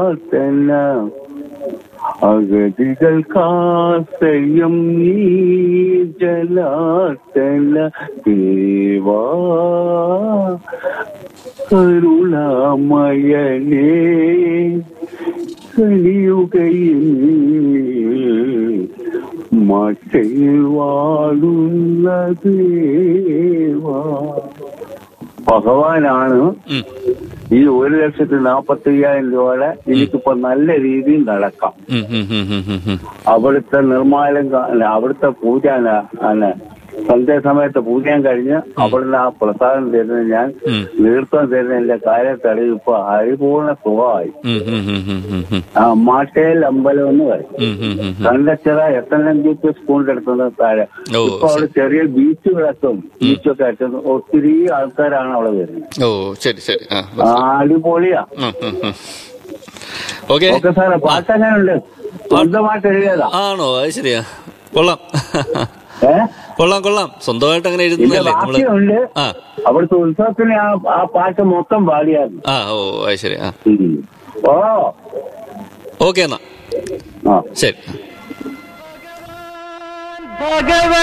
പ്രാർത്ഥന അഗതികൾക്കാശ്രയം നീ ജലാർത്തന ദേവാ കരുണാമയനേ കലിയുകയിൽ മറ്റയിൽ വാഴുന്ന ദേവാ ഭഗവാനാണ് ഉം. ഈ ഒരു ലക്ഷത്തി നാപ്പത്തി അയ്യായിരം രൂപയുടെ എനിക്കിപ്പോ നല്ല രീതിയിൽ നടക്കാം ഉം, ഉം, ഉം, ഉം, ഉം, ഉം. അവിടുത്തെ നിർമ്മാലം കാ- അല്ല, അവിടുത്തെ പൂജ ന- അല്ല, സന്ധ്യ സമയത്ത് പൂജയും കഴിഞ്ഞ് അവിടുന്ന് ആ പ്രസാദം തരുന്ന ഞാൻ ഉം. നേതൃത്വം തരുന്ന എന്റെ കാര്യത്തടി ഇപ്പൊ പരിപൂർണ സുഖമായി ഉം, ഉം, ഉം, ഉം, ഉം, ഉം. ആ മാട്ടേൽ അമ്പലം എന്ന് പറയും ഉം, ഉം, ഉം, ഉം. Kandachira S N M G P സ്കൂളിന്റെ അടുത്തുനിന്ന് താഴെ ഓ, ഇപ്പൊ അവിടെ ചെറിയ ബീച്ച് കിടക്കും ബീച്ചൊക്കെ ആയിട്ട് ഒത്തിരി ആൾക്കാരാണ് അവിടെ വരുന്നത് ഓ ശരി ശരി ആ ആ, അടിപൊളിയാ ഉം, ഉം, ഉം. ഓക്കെ ഓക്കെ സാറേ പാട്ടെങ്ങനെയുണ്ട് സ്വന്തമായിട്ട് എഴുതിയതാ ആണോ അത് ശരിയാ കൊള്ളാം ഏ കൊള്ളാം കൊള്ളാം സ്വന്തമായിട്ട് അങ്ങനെ ഇതിന്റെ എഴുതുന്നല്ലേ നമ്മള് ബാക്കിയുണ്ട് ആ അവിടുത്തെ ഉത്സവത്തിന് ആ ആ പാട്ട് മൊത്തം പാടിയായിരുന്നു ആ ഓ അത് ശരി ആ ഉം. ഓ ഓക്കെ എന്നാ ആ ശരി